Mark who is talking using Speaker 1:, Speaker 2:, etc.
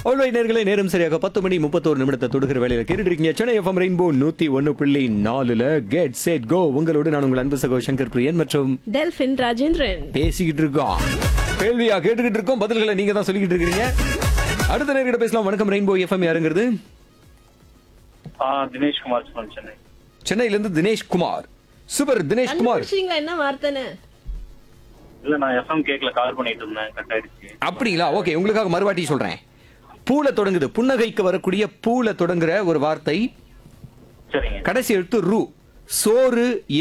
Speaker 1: அவ்வளோ நேர்களை நேரம் சரியாக பத்து மணி முப்பத்தோரு நிமிடத்தை தொடுகிற வேலையில கேட்டுட்டு இருக்கீங்க சென்னை எஃப்எம் ரெயின்போ நூத்தி ஒன்னு புள்ளி நாலுல கெட் செட் கோ உங்களோடு நான் உங்கள் அன்பு சகோ சங்கர் பிரியன் மற்றும்
Speaker 2: டெல்பின் ராஜேந்திரன்
Speaker 1: பேசிக்கிட்டு இருக்கோம் கேள்வியா கேட்டுக்கிட்டு இருக்கோம் பதில்களை நீங்க தான் சொல்லிக்கிட்டு இருக்கீங்க அடுத்த நேர்கிட்ட பேசலாம் வணக்கம் ரெயின்போ எஃப்எம் யாருங்கிறது
Speaker 3: ஆ தினேஷ் குமார் from சென்னை
Speaker 1: சென்னையில இருந்து தினேஷ் குமார் சூப்பர் தினேஷ் குமார்
Speaker 2: கண்டுபிடிச்சீங்களா என்ன வார்த்தைன்னு
Speaker 3: இல்ல நான் எஃப்எம் கேக்ல கால் பண்ணிட்டு இருந்தேன் கட் ஆயிடுச்சு
Speaker 1: அப்படிங்களா ஓகே உங்களுக்காக மறுவாட்டி சொல்றேன் பூல தொடங்குது புன்னகைக்கு வரக்கூடிய பூல தொடங்குற ஒரு வார்த்தை
Speaker 3: சரிங்க
Speaker 1: கடைசி எழுத்து ரூ சோறு